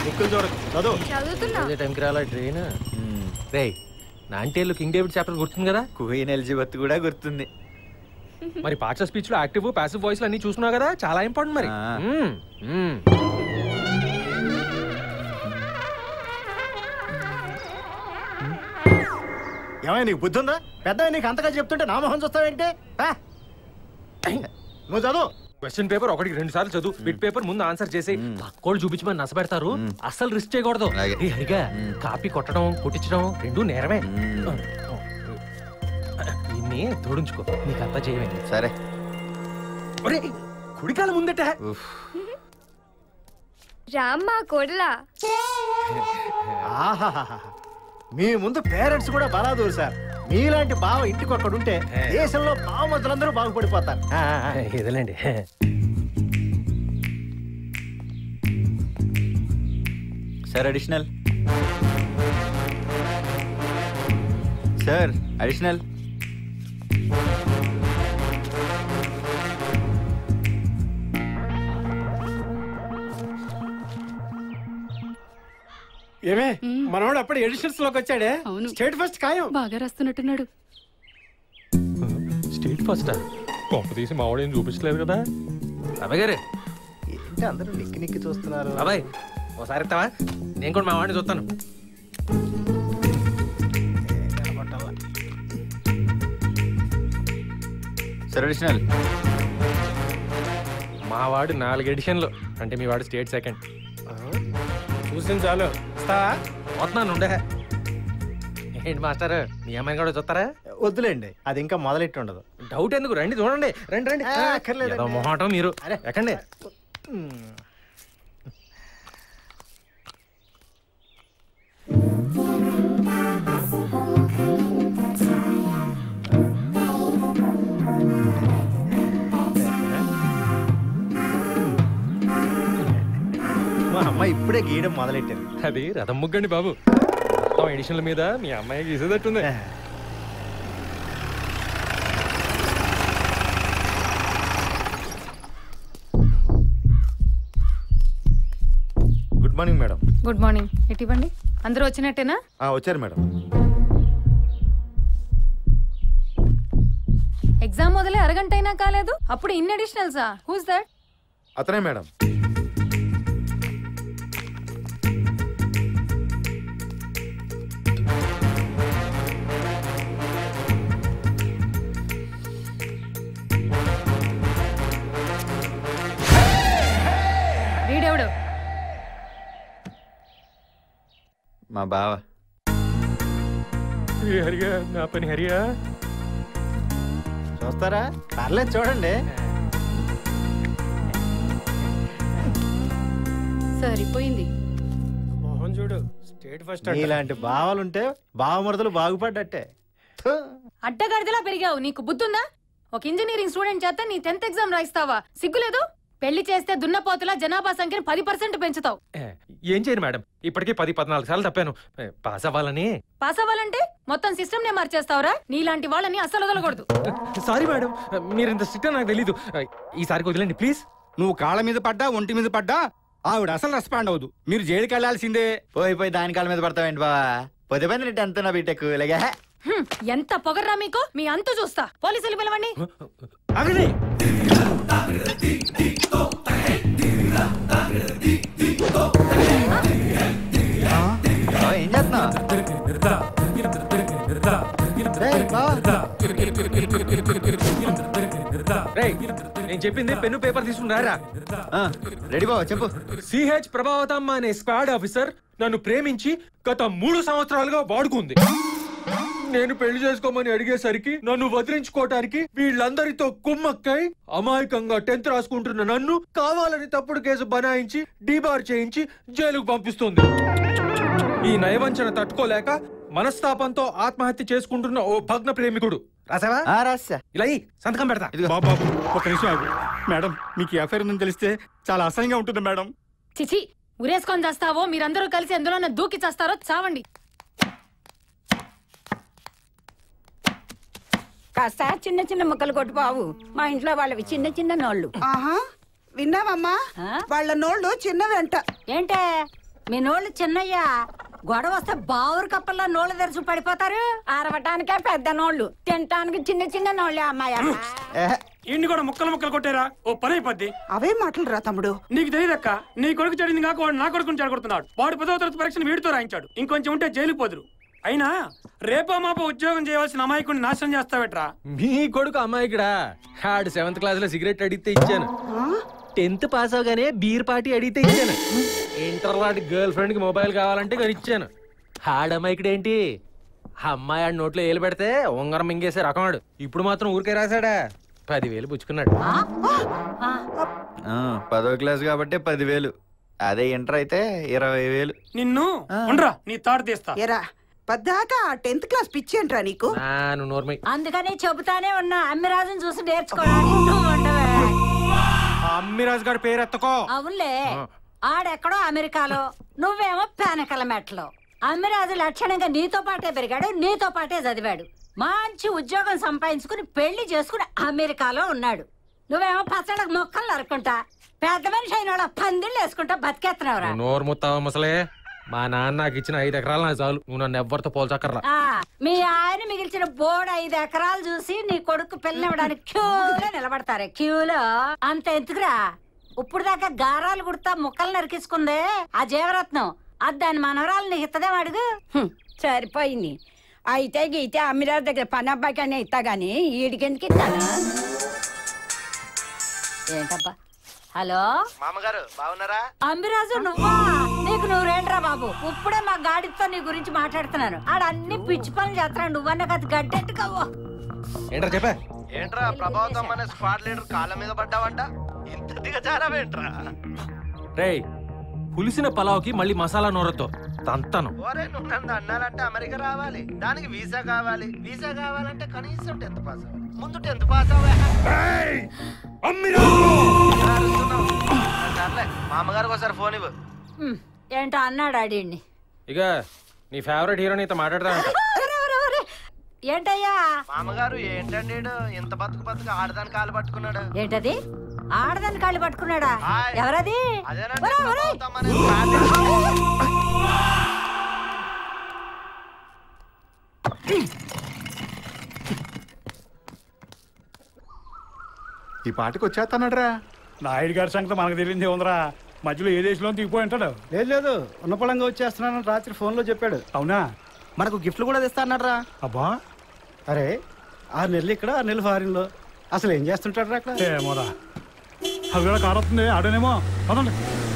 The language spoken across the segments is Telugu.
బుక్కులు చూడకు చదువు చదువుతున్నా అదే టైంకి రాలా ట్రైన్ రే నాంటేళ్ళు కింగ్ డేవిడ్ చాప్టర్ గుర్తుంది కదా క్వీన్ ఎలిజబెత్ కూడా గుర్తుంది మరి పార్ట్స్ స్పీచ్ లో యాక్టివ్ పాసివ్ వాయిస్ అన్ని చూసుకున్నావు కదా చాలా ఇంపార్టెంట్ మరి ఆ. మ్మ్. మ్మ్. ఏమైనా నీకు బుద్ధి ఉందా పెద్ద నీకు అంతగా చెప్తుంటే నా మొహం చూస్తావేంటి ఆ? నువ్వు చదువు క్వశ్చన్ పేపర్ ఒకటికి రెండు సార్లు చదువు బిట్ పేపర్ ముందు ఆన్సర్ చేసి పక్కోళ్ళు చూపించమని నసపెడతారు అస్సలు రిస్క్ చేయకూడదు అలాగే. ఏ, హరిగా కాపీ కొట్టడం కొట్టించడం రెండు నేరమే ఇన్ని తోడించుకో నీకు అంతా చేయమే సరే ఒరే కుడికాల ముందట ఉఫ్. రామ్మా కొడలా ఆహాహాహా. మీ ముందు పేరెంట్స్ కూడా బలాదూరు సార్ మీలాంటి బావ ఇంటికి ఒక్కడుంటే దేశంలో బావమతులందరూ బాగుపడిపోతారు ఆ, ఆ, ఆ. ఇదిలేండి సార్ అడిషనల్ సార్ అడిషనల్ ఏమే మనోడు అప్పుడు ఎడిషన్స్ లోకి వచ్చాడే అవును. స్టేట్ ఫస్ట్ ఖాయం బాగా రాస్తున్నట్టున్నాడు స్టేట్ ఫస్ట్ కొంప తీసి మావాడు ఏం చూపించలేదు కదా బాబాయ్ గారు ఏంటి అందరూ నిక్కి నిక్కి చూస్తున్నారు బాబాయ్ ఒకసారి ఇస్తావా నేను కూడా మా వాడిని చూస్తాను సార్ అడిషనల్ మా వాడు నాలుగు ఎడిషన్లు అంటే మీ వాడు స్టేట్ సెకండ్ చూసింది చాలు ఇస్తావా పోతున్నాను ఉండే ఏంటి మాస్టర్ మీ అమ్మాయిని కూడా చూస్తారా వద్దులేండి అది ఇంకా మొదలెట్టి ఉండదు డౌట్ ఎందుకు రండి చూడండి రండి రండి ఆ, అక్కర్లేదండి. ఏదో మొహాటం మీరు అరే. ఎక్కండి మా అమ్మ ఇప్పుడే గీయడం మొదలెట్టారు అది రథం ముగ్గండి బాబు మొత్తం ఎడిషన్ల మీద మీ అమ్మాయి గీసేటట్టుంది good morning madam good morning ఎటు ఇవ్వండి అందరూ వచ్చినట్టేనా వచ్చారు మేడం ఎగ్జామ్ మొదలై అరగంట అయినా కాలేదు అప్పుడు ఇన్ అడిషనల్సా హూస్ దట్ అతనే మేడం వీడెవడు మా బావ ఏ హరియా నా పని హరియా చూస్తారా పర్లేదు చూడండి సరిపోయింది మోహన్ చూడు స్టేట్ ఫస్ట్ ఇలాంటి బావలుంటే బావమరుదులు బాగుపడ్డట్టే థు. అడ్డగాడిదలా పెరిగావు నీకు బుద్ధుందా ఒక ఇంజనీరింగ్ స్టూడెంట్ చేత నీ టెన్త్ ఎగ్జామ్ రాయిస్తావా సిగ్గులేదు పెళ్లి చేస్తే దున్నపోతులా జనాభా సంఖ్యను పది పర్సెంట్ పెంచుతావు ఏం చేయను మేడం ఇప్పటికీ పది పద్నాలుగు సార్లు తప్పాను ఏ, పాస్ అవ్వాలని పాస్ అవ్వాలంటే మొత్తం సిస్టమ్ నే మార్చేస్తావురా నీలాంటి వాళ్ళని అస్సలు వదలకూడదు సారీ మేడం మీరు ఇంత స్ట్రిక్ట్ నాకు తెలీదు ఈసారికి వదిలేండి ప్లీజ్ నువ్వు కాళ్ళ మీద పడ్డా ఒంటి మీద పడ్డా ఆవిడ అసలు రెస్పాండ్ అవ్వదు మీరు జైలుకి వెళ్లాల్సిందే పోయి పోయి దాని కాళ్ళ మీద పడతావేంటి బావా పొద్దు పది టెన్త్ నా బీటెక్ ఇలాగే హ్మ్, ఎంత పొగర్రా మీకు మీ అంతు చూస్తా పోలీసులు పిలవండి ఆగండి బావ, ఏం చేస్తున్నావు రేయ్, బావ. రేయ్, నేను చెప్పింది పెన్ను పేపర్ తీసుకున్నారా ఆ, రెడీ బావ చెప్పు సిహెచ్ ప్రభావతమ్మ అనే స్క్వాడ్ ఆఫీసర్ నన్ను ప్రేమించి గత మూడు సంవత్సరాలుగా వాడుకుంది నేను పెళ్లి చేసుకోమని అడిగేసరికి నన్ను వదిలించుకోవటానికి వీళ్ళందరితో కుమ్మక్కై అమాయకంగా టెన్త్ రాసుకుంటున్న నన్ను కావాలని తప్పుడు కేసు బనాయించి డీబార్ చేయించి జైలుకు పంపిస్తుంది ఈ నయవంచన తట్టుకోలేక మనస్తాపంతో ఆత్మహత్య చేసుకుంటున్న ఓ భగ్న ప్రేమికుడు రాసావా ఆ రాసా ఇలా ఇయ్యి, సంతకం పెడతా ఇదిగో బాబు బాబు ఒక నిమిషం ఆగు మేడం మీకు ఈ అఫైర్ ఉందని తెలిస్తే చాలా అసహ్యంగా ఉంటుంది మేడం చిచి ఉరేసుకొని చేస్తావో మీరందరూ కలిసి ఎందులోనే దూకి చేస్తారో చావండి కాస్త చిన్న చిన్న ముక్కలు కొట్టు బావు మా ఇంట్లో వాళ్ళవి చిన్న చిన్న నోళ్ళు ఆహా విన్నావమ్మా ఆ? వాళ్ళ నోళ్ళు చిన్నవంట ఏంటే మీ నోళ్ళు చిన్నయ్యా గొడవ వస్తే బావురు కప్పల్లో నోళ్ళు తెరుచు పడిపోతారు అరవటానికే పెద్ద నోళ్ళు తినటానికి చిన్న చిన్న నోళ్ళే అమ్మాయి ఇండి కూడా ముక్కలు ముక్కలు కొట్టారా ఓ పని అయిపోద్ది అవే మాటలు రా తమ్ముడు నీకు తెలియదక్క నీ కొడుకు చెడింది కాక వాడు నా కొడుకుని చెడగొడుతున్నాడు వాడు పదవ తరగతి పరీక్షను వీడితో రాయించాడు ఇంకొంచెం ఉంటే జైలుకి పోదురు అయినా రేపో మాపో ఉద్యోగం చేయవలసిన అమాయకుడిని నాశనం చేస్తావేట్రా మీ కొడుకు అమ్మాయికిడా ఆడు సెవెంత్ క్లాస్ లో సిగరెట్ అడిగితే ఇచ్చాను టెన్త్ పాస్ అవగానే బీర్ పార్టీ అడిగితే ఇచ్చాను ఇంటర్ లాంటి గర్ల్ ఫ్రెండ్ కి మొబైల్ కావాలంటే కొని ఇచ్చాను ఆడమ్మాయికి ఏంటి ఆ అమ్మాయి ఆడి నోట్లో ఏలు పెడితే ఉంగరం మింగేసే రకం ఆడు ఇప్పుడు మాత్రం ఊరికే రాశాడా పదివేలు పుచ్చుకున్నాడు ఆ, పదో క్లాస్ కాబట్టి పదివేలు అదే ఇంటర్ అయితే ఇరవై వేలు నిన్ను ఉండరా నీ తాడు తీస్తా ఎరా పద్దాకా టెన్త్ క్లాస్ పిచ్చి అంటరా నీకు ఆ, నువ్వు నోర్మై అందుకని చెబుతానే ఉన్నా అమ్మిరాజుని చూసి నేర్చుకోవడానికి నువ్వు ఉండవే అమ్మిరాజు గారి పేరు ఎత్తకో అవునులే ఆడెక్కడో అమెరికాలో నువ్వేమో పేనకల మెట్లో అమ్మిరాజు లక్షణంగా నీతో పాటే పెరిగాడు నీతో పాటే చదివాడు మంచి ఉద్యోగం సంపాదించుకుని పెళ్లి చేసుకుని అమెరికాలో ఉన్నాడు నువ్వేమో పచ్చడికి మొక్కలు నరుకుంటా పెద్ద మనిషి అయిన వాళ్ళ పందిళ్ళు వేసుకుంటా బతికేస్తున్నావురా నువ్వు నోరు ముత్తావా ముసలే మా నాన్న నాకు ఇచ్చిన ఐదు ఎకరాలు నాకు చాలు నువ్వు నన్ను ఎవ్వరితో పోల్చక్కర్లా ఆ, మీ ఆయన మిగిల్చిన బోర్డు ఐదు ఎకరాలు చూసి నీ కొడుకు పెళ్ళనివ్వడానికి క్యూలో నిలబడతారే క్యూలో అంత ఎందుకురా ఇప్పుడు దాకా గారాలు కుడతా ముక్కలు నరికించుకుందే ఆ జీవరత్నం అది దాని మనవరాలు నీకు ఇత్తదేం అడుగు సరిపోయింది అయితే గీతే అమ్మిరాజు దగ్గర పని అబ్బాయికనే ఇస్తా గానీ ఈడికెందుకు ఇస్తాను ఏంటబ్బా హలో మామగారు బాగున్నారా అంబిరాజు నువ్వా నీకు నువ్వేంట్రా బాబు ఇప్పుడే మా గాడితో నీ గురించి మాట్లాడుతున్నాను ఆడ అన్ని పిచ్చి పనులు చేస్తున్నాడు నువ్వన్న కథ గడ్డెట్టుకోవో ఏంట్రా చెప్పా ఏంట్రా ప్రభావతం అనే స్క్వాడ్ లీడర్ కాళ్ళ మీద పడ్డావంట ఇంత దిగజారావేంట్రా రేయ్ పులిసిన పలావ్కి మళ్ళీ మసాలా నూరతో తంతను ఓరే నువ్వు నన్ను అన్నారంటే అమెరికా రావాలి దానికి వీసా కావాలి వీసా కావాలంటే కనీసం టెన్త్ పాస్ అవ్వాలి ముందు టెన్త్ పాస్ అవ్వాలి మామగారికి ఒకసారి ఫోన్ ఇవ్వు హ్మ్, ఏంటో అన్నాడు ఆడిని ఇక నీ ఫేవరెట్ హీరో నీతో మాట్లాడతా ఏంటయ్యా మామగారు ఏంటండి ఈడు ఇంత బతుకు బతుకు ఆడదాని కాలు పట్టుకున్నాడు ఏంటది ఆడదాని కాళ్ళు పట్టుకున్నాడా హాయ్. ఎవరది అదేనండి ఒరేయ్, ఒరేయ్. ప్రభావతం అనే స్క్వాడ్ లీడర్. ఈ పాటికి వచ్చేస్తానడ్రా నాయుడు గారి సంగతి మనకు తెలియదే ఉందిరా మధ్యలో ఏ దేశంలో దిగిపోయి ఉంటాడు లేదు లేదు ఉన్న పొలంగా వచ్చేస్తున్నానని రాత్రి ఫోన్లో చెప్పాడు అవునా మనకు గిఫ్ట్లు కూడా తెస్తానడ్రా అబ్బా అరే ఆరు నెలలు ఇక్కడ ఆరు నెలలు ఫారిన్లో అసలు ఏం చేస్తుంటాడు అక్కడ ఏమోరా అది కూడా కారు వస్తుంది ఆడనేమో పదండి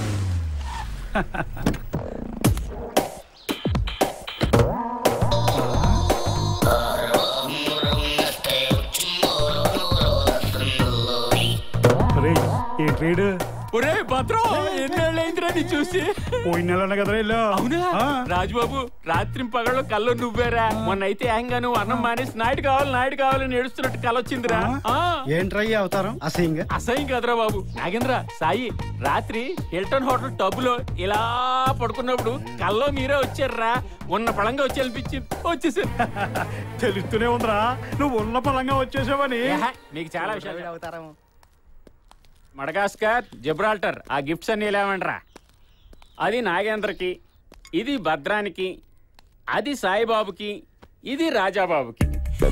రేయ్, ఏ ట్రేడ్ ఒరే భద్రం ఎన్నేళ్ళైందిరా నీ చూసి పోయిన నెల కదా వెళ్ళు అవునా ఆ. రాజుబాబు రాత్రి పగళ్ళు కల్లో నువ్వేరా మొన్న అయితే ఏకంగా నువ్వు అన్నం మానేసి నాయుడు కావాలి నాయుడు కావాలని ఏడుస్తున్నట్టు కల వచ్చిందిరా ఆ. ఏంట్రా ఈ అవతారం అసహ్యంగా అసహ్యం కదరా బాబు నాగేంద్ర సాయి రాత్రి హిల్టన్ హోటల్ టబ్బులో ఇలా పడుకున్నప్పుడు కల్లో మీరే వచ్చారా ఉన్న పళంగా వచ్చి అనిపించింది వచ్చేసారు తెలుస్తూనే ఉందిరా నువ్వు ఉన్న పలంగా వచ్చేసావని ఏహ, మీకు చాలా విషయాలు మడగాస్కర్ జిబ్రాల్టర్ ఆ గిఫ్ట్స్ అన్ని లేవండ్రా అది నాగేంద్రకి ఇది భద్రానికి అది సాయిబాబుకి ఇది రాజాబాబుకి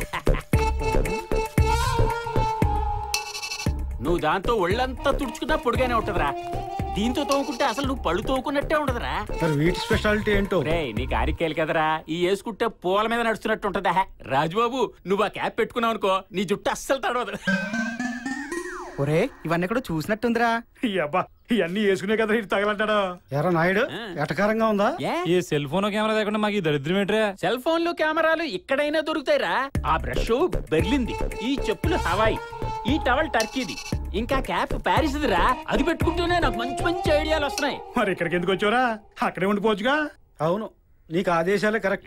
నువ్వు దాంతో ఒళ్ళంతా తుడుచుకున్నా పొడిగానే ఉంటదిరా దీంతో తోముకుంటే అసలు నువ్వు పళ్ళు తోముకున్నట్టే ఉండదురా మరి వీటి స్పెషాలిటీ ఏంటో రే నీ కారికేలు కదరా ఈ వేసుకుంటే పూల మీద నడుస్తున్నట్టు ఉంటదా రాజుబాబు నువ్వు ఆ క్యాప్ పెట్టుకున్నావు అనుకో నీ జుట్టు అస్సలు తడవదు ఒరే ఇవన్నీ కూడా చూసినట్టుందిరా ఈ అబ్బా ఇవన్నీ వేసుకునే కదా ఇటు తగలంటాడు ఎరా నాయుడు ఎటకారంగా ఉందా ఏ ఏ సెల్ ఫోన్ కెమెరా లేకుండా మాకు ఈ దరిద్రం ఏంట్రా సెల్ ఫోన్లు కెమెరాలు ఇక్కడైనా దొరుకుతాయిరా ఆ బ్రష్ బెర్లింది ఈ చెప్పులు హవాయి ఈ టవల్ టర్కీది ఇంకా క్యాప్ ప్యారిస్దిరా అది పెట్టుకుంటూనే నాకు మంచి మంచి ఐడియాలు వస్తున్నాయి మరి ఇక్కడికి ఎందుకు వచ్చావురా అక్కడే ఉండిపోవచ్చుగా అవును నీకు ఆదేశాలే కరెక్ట్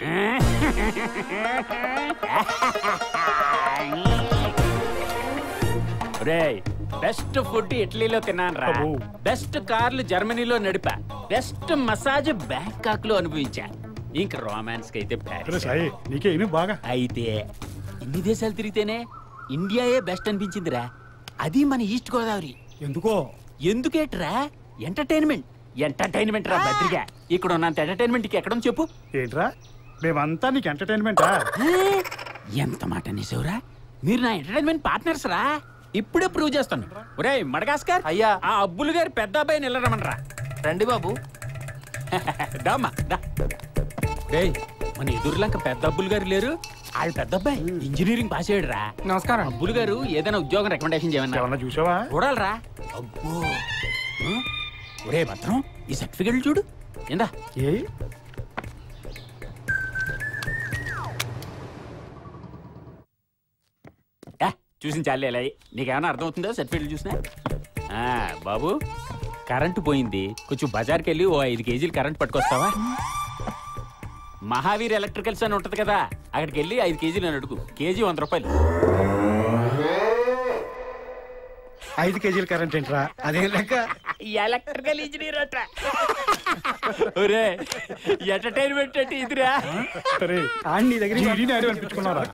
రేయ్ బెస్ట్ ఫుడ్ ఇటలీలో తిన్నాను రా అబ్బో. బెస్ట్ కార్లు జర్మనీలో నడిపా బెస్ట్ మసాజ్ బ్యాంకాక్ లో అనుభవించా ఇంక రొమాన్స్ కి అయితే అరే ప్యారిస్ సాయి నీకే ఇను బాగా అయితే ఇన్ని దేశాలు తిరిగితేనే ఇండియాయే బెస్ట్ అనిపించిందిరా అది మన ఈస్ట్ గోదావరి ఎందుకో ఎందుకేట్రా ఎంటర్టైన్మెంట్ ఎంటర్టైన్మెంట్ రా బద్రిగా ఇక్కడ ఉన్నంత ఎంటర్టైన్మెంట్ ఎక్కడ చెప్పు ఏంట్రా మేమంతా నీకు ఎంటర్టైన్మెంటా ఎంత మాట అనేసావురా మీరు నా ఎంటర్టైన్మెంట్ పార్ట్నర్స్ రా ఇప్పుడే ప్రూవ్ చేస్తాను ఒరేయ్ మడగాస్కర్ అయ్యా. ఆ అబ్బులు గారి పెద్ద అబ్బాయిని వెళ్ళరమనరా రండి బాబు దామ్మా దా రేయ్ మన ఎదురులంక పెద్ద అబ్బులు గారు లేరు వాళ్ళు పెద్ద అబ్బాయి ఇంజనీరింగ్ పాస్ అయ్యాడు రా నమస్కారం అబ్బులు గారు ఏదైనా ఉద్యోగం రికమెండేషన్ చేయమన్నా ఏమన్నా చూసావా చూడాలరా అబ్బో ఆ? ఒరే భద్రం ఈ సర్టిఫికెట్లు చూడు ఏందా ఏ ఏ, చూసిన చాలే ఇలా నీకేమైనా అర్థమవుతుందో సర్టిఫికెట్లు చూసినా ఆ, బాబు కరెంటు పోయింది కొంచెం బజార్కి వెళ్ళి ఓ ఐదు కేజీలు కరెంట్ పట్టుకొస్తావా మహావీర్ ఎలక్ట్రికల్స్ అని ఉంటది కదా అక్కడికి వెళ్ళి ఐదు కేజీలు అని అడుగు కేజీ వంద రూపాయలు ఐదు కేజీల కరెంట్ ఏంట్రా అదే లెక్క ఎలక్ట్రికల్ ఇంజనీర్ అట ఒరే ఎంటర్టైన్మెంట్ అంటే ఇదిరా సరే ఆడి నీ దగ్గర జీడీని ఆడి అనిపించుకున్నారా